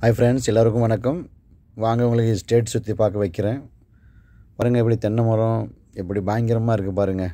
hi friends எல்லாருக்கும் வணக்கம் வாங்க உங்களுக்கு ஸ்டேட் சுற்றி பார்க்க வைக்கிறேன் பாருங்கள் எப்படி தென்னை மரம் எப்படி பயங்கரமாக இருக்குது பாருங்கள்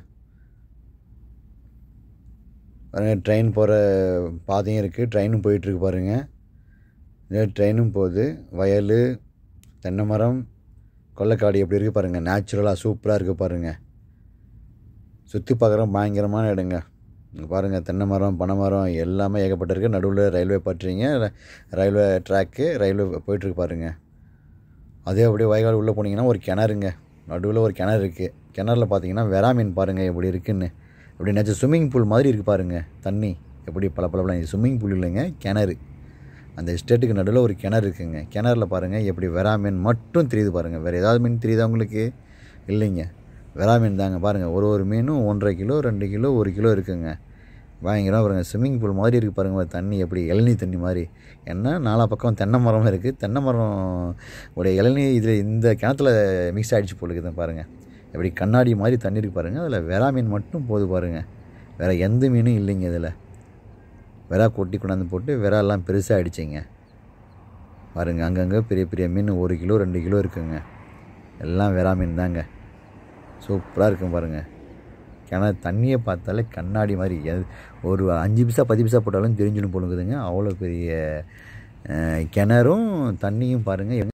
பாருங்கள் ட்ரெயின் போகிற பாதையும் இருக்குது ட்ரெயினும் போயிட்டுருக்கு பாருங்கள் இதே ட்ரெயினும் போகுது வயல் தென்னை மரம் கொல்லைக்காடு எப்படி இருக்குது பாருங்கள் நேச்சுரலாக சூப்பராக இருக்குது பாருங்கள் சுற்றி பார்க்குறோம் பயங்கரமான இடங்க இங்க பாருங்கள் தென்னை மரம் பனை மரம் எல்லாமே ஏகப்பட்டிருக்கு நடுவில் ரயில்வே பட்டுறீங்க ரயில்வே ட்ராக்கு ரயில்வே போயிட்டுருக்கு பாருங்கள் அதே அப்படியே வயக்காடு உள்ளே போனீங்கன்னா ஒரு கிணறுங்க நடுவில் ஒரு கிணறு இருக்குது கிணறுல பார்த்தீங்கன்னா வெறா மீன் பாருங்கள் எப்படி இருக்குன்னு அப்படி நினச்ச ஸ்விம்மிங் பூல் மாதிரி இருக்குது பாருங்கள் தண்ணி எப்படி பல பல ஸ்விம்மிங் பூல் இல்லைங்க கிணறு அந்த எஸ்டேட்டுக்கு நடுவில் ஒரு கிணறு இருக்குங்க கிணறுல பாருங்கள் எப்படி வெறா மீன் மட்டும் தெரியுது பாருங்கள் வேறு ஏதாவது மீன் தெரியுதா உங்களுக்கு இல்லைங்க வெறா மீன் தாங்க பாருங்கள் ஒரு ஒரு மீனும் ஒன்றரை கிலோ ரெண்டு கிலோ ஒரு கிலோ இருக்குங்க பயங்கரமாக பாருங்கள் ஸ்விம்மிங் பூல் மாதிரி இருக்குது பாருங்கள் தண்ணி எப்படி இளநீ தண்ணி மாதிரி ஏன்னா நாலா பக்கம் தென்னை மரமும் இருக்குது தென்னை மரம் உடைய இளநீ இதில் இந்த கிணத்துல மிக்ஸ் ஆகிடுச்சு போலுக்குது பாருங்கள் எப்படி கண்ணாடி மாதிரி தண்ணி இருக்கு பாருங்கள் அதில் வெறா மீன் மட்டும் போகுது பாருங்கள் வேறு எந்த மீனும் இல்லைங்க இதில் வெறா கொட்டி கொண்டாந்து போட்டு வெறா எல்லாம் பெருசாக ஆகிடுச்சிங்க பாருங்கள் அங்கங்கே பெரிய பெரிய மீன் ஒரு கிலோ ரெண்டு கிலோ இருக்குங்க எல்லாம் வெறா மீன் தாங்க சூப்பராக இருக்கும் பாருங்கள் கிணறு தண்ணியை பார்த்தாலே கண்ணாடி மாதிரி எது ஒரு அஞ்சு பைசா பத்து பைசா போட்டாலும் தெரிஞ்சுன்னு போலுங்குதுங்க அவ்வளோ பெரிய அஹ், கிணறும் தண்ணியும் பாருங்கள்